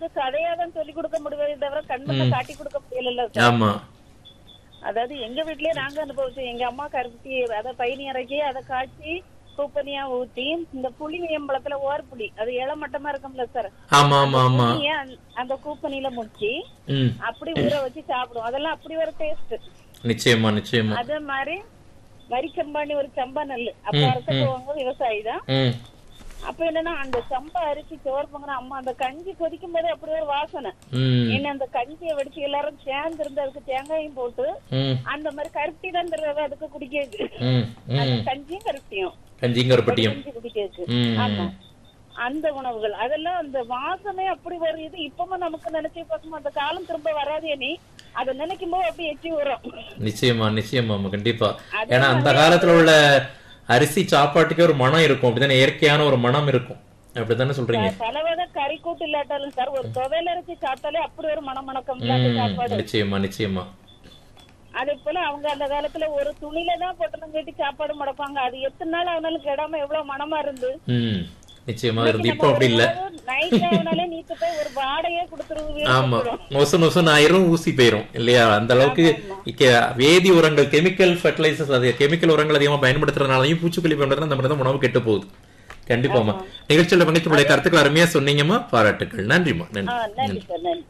அவங்களுக்கு கதையா தான் சொல்லி கொடுக்க முடியவே தவிர கண்ணுல காட்டி கொடுக்க முடியல சார் ஆமா அதாவது எங்க வீட்லயே நாங்க அனுபவிச்சோம் எங்க அம்மா கருப்பி அதை பயணி இறக்கி அதை காய்ச்சி கூப்பனியா ஊத்தி இந்த புளி எம்பளத்துல ஓர் புளி அது இளமட்டமா இருக்கும்ல சார் ஆமா ஆமா ஆமா புளிய அந்த- அந்த கூப்பனில முக்கி ம் அப்படி ஊற வச்சு சாப்பிடுவோம் அதெல்லாம் அப்படி ஒரு டேஸ்ட் நிச்சயமா நிச்சயமா அதே மாதிரி வரிச்சம்பாணி ஒரு சம்பா நெல் அப்ப அரைக்க போவாங்க விவசாயி தான் ம் அப்ப என்னன்னா அந்த சம்பா அரிசி சோறு பொங்குற அம்மா அந்த கஞ்சி கொதிக்கும் போது அப்படி ஒரு வாசனை ம் என்ன அந்த கஞ்சியை வெடிச்சு எல்லாரும் சேர்ந்து இருந்து அதுக்கு தேங்காயும் போட்டு ம் அந்த மாதிரி கருப்பட்டி தான் தருவாங்க அதுக்கு குடிக்கிறது ம் அந்த ம் கஞ்சியும் கருப்பட்டியும் கஞ்சிங்கரப்பட்டியம் கஞ்சி குடிக்கிறது ம் ஆமா அந்த உணவுகள் அதெல்லாம் அந்த வாசமே அப்படி வருது இப்பவும் நமக்கு நினைச்சு பார்க்கும் அந்த காலம் திரும்ப வராதே நீ அதை நினைக்கும் போது அப்படி எச்சி வரும் நிச்சயமா நிச்சயமா ஆமா, கண்டிப்பா ஏன்னா அந்த காலத்துல உள்ள அரிசி சாப்பாட்டுக்கே ஒரு மனம் இருக்கும் அப்படிதானே இயற்கையான ஒரு மனம் இருக்கும் அப்படித்தானே சொல்றீங்க பலவகை கறி கூட்டு இல்லாட்டாலும் சார் ஒரு துவையில அரைச்சி சாப்பிட்டாலே அப்படி ஒரு மனம் மணக்கம் இல்லாத ம் சாப்பாடு நிச்சயமா நிச்சயமா அதே போல அவங்க அந்த காலத்துல ஒரு துணியில தான் பொட்டலம் கட்டி சாப்பாடு முடப்பாங்க அது எத்தனை நாள் ஆனாலும் கெடாம எவ்வளவு மனமா இருந்து ம் நிச்சயமா இருந்து இப்போ அப்படி இல்ல நைட் ஆனாலே நீத்து போய் ஒரு வாடையே கொடுத்துருவது ஆமா நொசு நொசு ஆயிரும் ஊசி போயிரும் இல்லையா அந்த அளவுக்கு இக்க- வேதி உரங்கள் கெமிக்கல் ஃபர்டிலைசர்ஸ் அது கெமிக்கல் உரங்கள் அதிகமா பயன்படுத்துறதுனாலயும் பூச்சிக்கொல்லி பயன்படுத்துறது அந்த மாதிரி தான் உணவு கெட்டு போகுது கண்டிப்பாமா நிகழ்ச்சியில பங்கேற்று உங்களுடைய கருத்துக்கள் அருமையா சொன்னீங்கம்மா பாராட்டுக்கள் நன்றிம்மா நன்றி நன்றி சார் நன்றி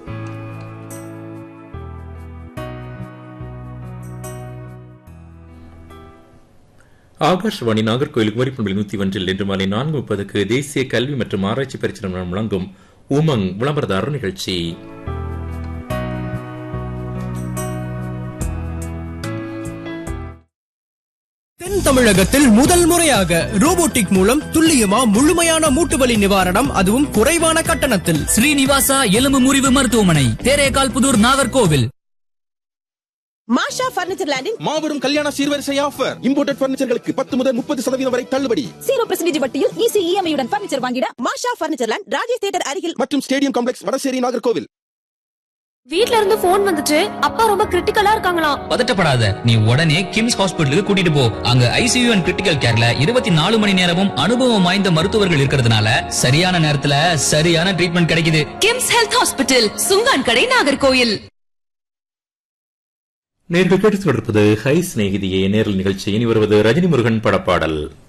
ஆகாஷ்வாணி நாகர்கோயில் குமரிப்பண்பில் நூத்தி ஒன்றில் இன்று மாலை நான்கு முப்பதுக்கு தேசிய கல்வி மற்றும் ஆராய்ச்சி பரிசு வழங்கும் உமங் விளம்பரதாரர் நிகழ்ச்சி தென் தமிழகத்தில் முதல் முறையாக ரோபோட்டிக் மூலம் துல்லியமா முழுமையான மூட்டு வலி நிவாரணம் அதுவும் குறைவான கட்டணத்தில் ஸ்ரீனிவாசா எலும்பு முறிவு மருத்துவமனை தேரேகால் புதூர் நாகர்கோவில் மாஷா பர்னிச்சர் லேண்டின் மாபெரும் கல்யாண சீர்வரிசை ஆஃபர் இம்போர்ட்டட் பர்னிச்சர்களுக்கு பத்து முதல் முப்பது சதவீதம் வரை தள்ளுபடி சீரோ பெர்சன்டேஜ் வட்டியில் ஈஸி இஎம்ஐ உடன் பர்னிச்சர் வாங்கிட Masha furniture land Rajesh theatre அருகில் மற்றும் ஸ்டேடியம் காம்ப்ளெக்ஸ் வடசேரி நாகர்கோவில் வீட்ல இருந்து போன் வந்துச்சு அப்பா ரொம்ப கிரிட்டிக்கலா இருக்காங்களாம் பதட்டப்படாத நீ உடனே கிம்ஸ் ஹாஸ்பிட்டலுக்கு கூட்டிட்டு போ அங்க ஐசியூ அண்ட் கிரிட்டிக்கல் கேர்ல இருபத்தி நாலு மணி நேரமும் அனுபவம் வாய்ந்த மருத்துவர்கள் இருக்கிறதுனால சரியான நேரத்துல சரியான ட்ரீட்மெண்ட் கிடைக்குது கிம்ஸ் ஹெல்த் ஹாஸ்பிட்டல் சுங்கான் கடை நாகர்கோயில் நேர்கள் கேட்டுக் கொண்டிருப்பது ஹை சிநேகிதியே நேரில் நிகழ்ச்சி இனி வருவது ரஜினி முருகன் படப்பாடல்